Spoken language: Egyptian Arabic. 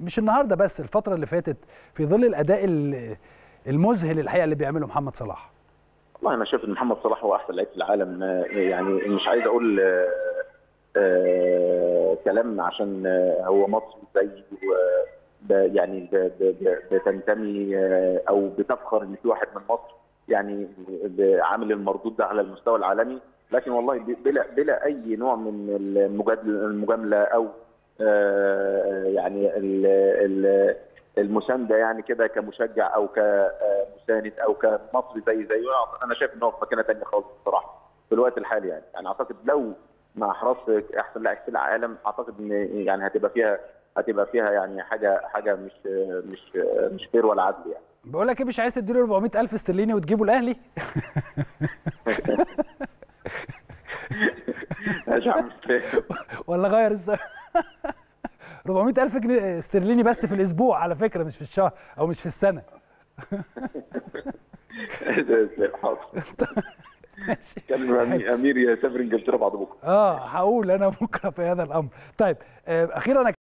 مش النهارده بس الفتره اللي فاتت في ظل الاداء ال- المذهل الحقيقه اللي بيعمله محمد صلاح والله انا شايف ان محمد صلاح هو احسن لعيب في العالم آه، يعني مش عايز اقول آه، آه، كلام عشان آه، هو مصري زي و- ب- يعني ب- ب- ب- بتنتمي آه، او بتفخر ان في واحد من مصر يعني ب- عامل المردود ده على المستوى العالمي لكن والله ب- بلا بلا اي نوع من المجادله المجامله او آه، يعني ال- ال- المسانده يعني كده كمشجع او كمساند او كمصري زي زيه انا شايف ان هو في مكانه ثانيه خالص بصراحه في الوقت الحالي يعني يعني اعتقد لو مع حراس احسن لاعب في العالم اعتقد ان يعني هتبقى فيها هتبقى فيها يعني حاجه حاجه مش مش مش فير ولا عدل يعني بقول لك ايه مش عايز تديله 400000 استرليني وتجيبه الاهلي مش عارف ولا غير السؤال 400000 جنيه استرليني بس في الاسبوع على فكره مش في الشهر او مش في السنه حاضر ماشي كان امير يسافر انجلترا بعد بكره اه هقول انا بكره في هذا الامر طيب آه، اخيرا